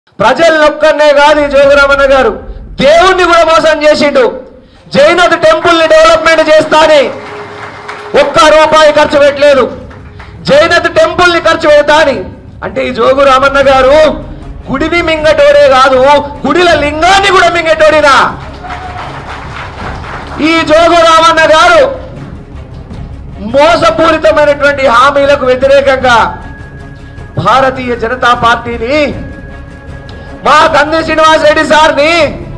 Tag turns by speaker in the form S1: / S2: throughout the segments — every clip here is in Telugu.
S1: ప్రజలొక్కనే కాదు ఈ జోగురామన్న గారు దేవుణ్ణి కూడా మోసం చేసిండు జైనత్ టెంపుల్ ని డెవలప్మెంట్ చేస్తాని ఒక్క రూపాయి ఖర్చు పెట్టలేదు జైనత్ టెంపుల్ ని ఖర్చు పెడతాని అంటే ఈ జోగు రామన్న గారు గుడిని మింగటోడే కాదు గుడిల లింగాన్ని కూడా మింగటోడినా ఈ జోగు రామన్న గారు మోసపూరితమైనటువంటి హామీలకు వ్యతిరేకంగా భారతీయ జనతా పార్టీని మా కంది శ్రీనివాస్ రెడ్డి సార్ని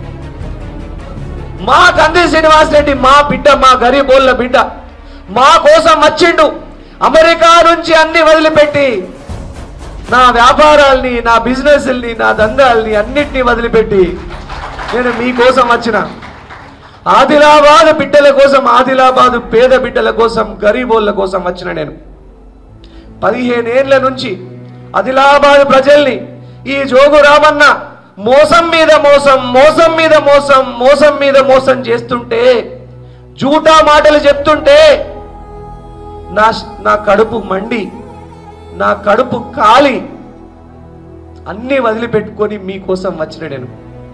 S1: మా కంది శ్రీనివాస్ రెడ్డి మా బిడ్డ మా గరీబోళ్ళ బిడ్డ మా కోసం వచ్చిండు అమెరికా నుంచి అన్ని వదిలిపెట్టి నా వ్యాపారాల్ని నా బిజినెస్ని నా దందాల్ని అన్నిటినీ వదిలిపెట్టి నేను మీకోసం వచ్చిన ఆదిలాబాద్ బిడ్డల కోసం ఆదిలాబాద్ పేద బిడ్డల కోసం గరీబోళ్ళ కోసం వచ్చిన నేను పదిహేనేళ్ల నుంచి ఆదిలాబాద్ ప్రజల్ని ఈ జోగు రామన్న మోసం మీద మోసం మోసం మీద మోసం మోసం మీద మోసం చేస్తుంటే జూటా మాటలు చెప్తుంటే నా నా కడుపు మండి నా కడుపు కాలి అన్నీ వదిలిపెట్టుకొని మీకోసం వచ్చిన నేను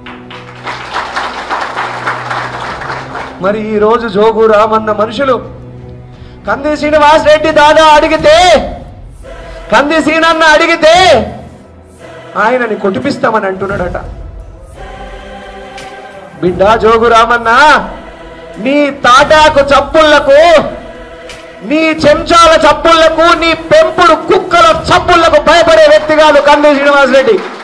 S1: మరి ఈ రోజు జోగు రామన్న మనుషులు కంది శ్రీనివాస్ రెడ్డి దాదా అడిగితే కంది సీనన్న అడిగితే ఆయనని కొట్టిపిస్తామని అంటున్నాడట బిడ్డ జోగు రామన్న నీ తాటాకు చప్పుళ్లకు నీ చెంచాల చప్పుళ్లకు నీ పెంపుడు కుక్కల చప్పుళ్లకు భయపడే వ్యక్తి కాదు కంది శ్రీనివాస్ రెడ్డి